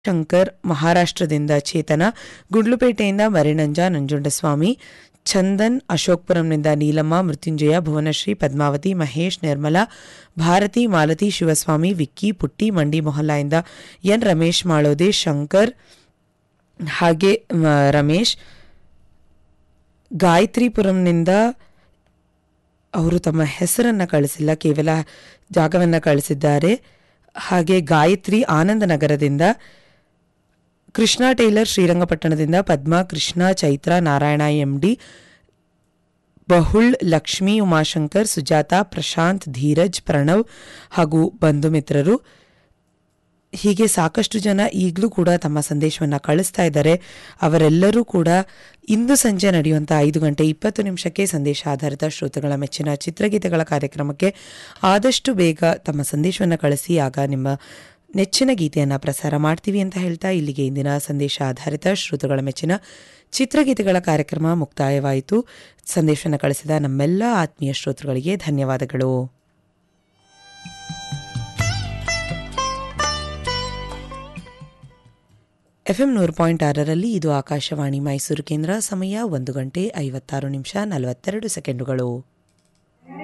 ಶಂಕರ್ ಮಹಾರಾಷ್ಟ್ರದಿಂದ ಚೇತನ ಗುಂಡ್ಲುಪೇಟೆಯಿಂದ ಮರಿನಂಜ ನಂಜುಂಡಸ್ವಾಮಿ ಚಂದನ್ ಅಶೋಕ್ಪುರಂನಿಂದ ನೀಲಮ್ಮ ಮೃತ್ಯುಂಜಯ ಭುವನಶ್ರೀ ಪದ್ಮಾವತಿ ಮಹೇಶ್ ನಿರ್ಮಲಾ ಭಾರತಿ ಮಾಲತಿ ಶಿವಸ್ವಾಮಿ ವಿಕ್ಕಿ ಪುಟ್ಟಿ ಮಂಡಿ ಮೊಹಲ್ಲಾಯಿಂದ ಎನ್ ರಮೇಶ್ ಮಾಳೋದೆ ಶಂಕರ್ ಹಾಗೆ ಮ, ರಮೇಶ್ ಗಾಯತ್ರಿಪುರಂನಿಂದ ಅವರು ತಮ್ಮ ಹೆಸರನ್ನು ಕಳಿಸಿಲ್ಲ ಕೇವಲ ಜಾಗವನ್ನು ಕಳಿಸಿದ್ದಾರೆ ಹಾಗೆ ಗಾಯತ್ರಿ ಆನಂದನಗರದಿಂದ ಕೃಷ್ಣ ಟೇಲರ್ ಶ್ರೀರಂಗಪಟ್ಟಣದಿಂದ ಪದ್ಮಾ ಕೃಷ್ಣ ಚೈತ್ರ ನಾರಾಯಣ ಎಂಡಿ ಬಹುಳ್ ಲಕ್ಷ್ಮೀ ಉಮಾಶಂಕರ್ ಸುಜಾತ ಪ್ರಶಾಂತ್ ಧೀರಜ್ ಪ್ರಣವ್ ಹಾಗೂ ಬಂಧು ಮಿತ್ರರು ಹೀಗೆ ಸಾಕಷ್ಟು ಜನ ಈಗಲೂ ಕೂಡ ತಮ್ಮ ಸಂದೇಶವನ್ನು ಕಳಿಸ್ತಾ ಇದ್ದಾರೆ ಅವರೆಲ್ಲರೂ ಕೂಡ ಇಂದು ಸಂಜೆ ನಡೆಯುವಂಥ ಐದು ಗಂಟೆ ಇಪ್ಪತ್ತು ನಿಮಿಷಕ್ಕೆ ಸಂದೇಶ ಆಧಾರಿತ ಶ್ರೋತೃಗಳ ಮೆಚ್ಚಿನ ಚಿತ್ರಗೀತೆಗಳ ಕಾರ್ಯಕ್ರಮಕ್ಕೆ ಆದಷ್ಟು ಬೇಗ ತಮ್ಮ ಸಂದೇಶವನ್ನು ಕಳಿಸಿ ಆಗ ನಿಮ್ಮ ನೆಚ್ಚಿನ ಗೀತೆಯನ್ನು ಪ್ರಸಾರ ಮಾಡ್ತೀವಿ ಅಂತ ಹೇಳ್ತಾ ಇಲ್ಲಿಗೆ ಇಂದಿನ ಸಂದೇಶ ಆಧಾರಿತ ಶ್ರೋತೃಗಳ ಮೆಚ್ಚಿನ ಚಿತ್ರಗೀತೆಗಳ ಕಾರ್ಯಕ್ರಮ ಮುಕ್ತಾಯವಾಯಿತು ಸಂದೇಶವನ್ನು ಕಳಿಸಿದ ನಮ್ಮೆಲ್ಲ ಆತ್ಮೀಯ ಶ್ರೋತೃಗಳಿಗೆ ಧನ್ಯವಾದಗಳು ಎಫ್ಎಂ ನೂರು ಪಾಯಿಂಟ್ ಆರರಲ್ಲಿ ಇದು ಆಕಾಶವಾಣಿ ಮೈಸೂರು ಕೇಂದ್ರ ಸಮಯ ಒಂದು ಗಂಟೆ ಐವತ್ತಾರು ನಿಮಿಷ ನಲವತ್ತೆರಡು ಸೆಕೆಂಡುಗಳು